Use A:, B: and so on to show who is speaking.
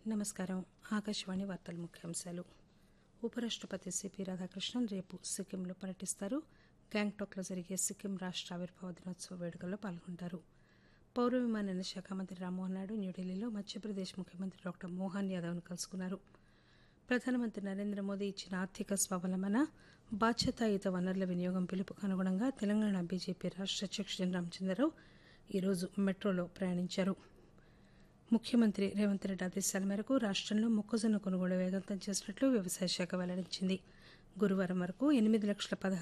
A: నమస్కారం ఆకాశవాణి వార్తల ముఖ్యాంశాలు ఉపరాష్టపతి సిపి రాధాకృష్ణన్ రేపు సిక్కింలో పర్యటిస్తారు గ్యాంగ్టాక్లో జరిగే సిక్కిం రాష్ట ఆవిర్భావ దినోత్సవ వేడుకల్లో పాల్గొంటారు పౌర విమానయాన శాఖ మంత్రి రామ్మోహన్ నాయుడు న్యూఢిల్లీలో మధ్యప్రదేశ్ ముఖ్యమంత్రి డాక్టర్ మోహన్ యాదవ్ను కలుసుకున్నారు ప్రధానమంత్రి నరేంద్ర మోదీ ఇచ్చిన ఆర్థిక స్వావలంబన బాధ్యతాయుత వనరుల వినియోగం పిలుపుకు అనుగుణంగా తెలంగాణ బీజేపీ రాష్ట అధ్యక్షుడు రామచంద్రరావు ఈరోజు మెట్రోలో ప్రయాణించారు ముఖ్యమంత్రి రేవంత్ రెడ్డి ఆదేశాల మేరకు రాష్టంలో మొక్కజొన్న కొనుగోలు వేగవంతం చేసినట్లు వ్యవసాయ శాఖ వెల్లడించింది గురువారం వరకు ఎనిమిది లక్షల పదహారు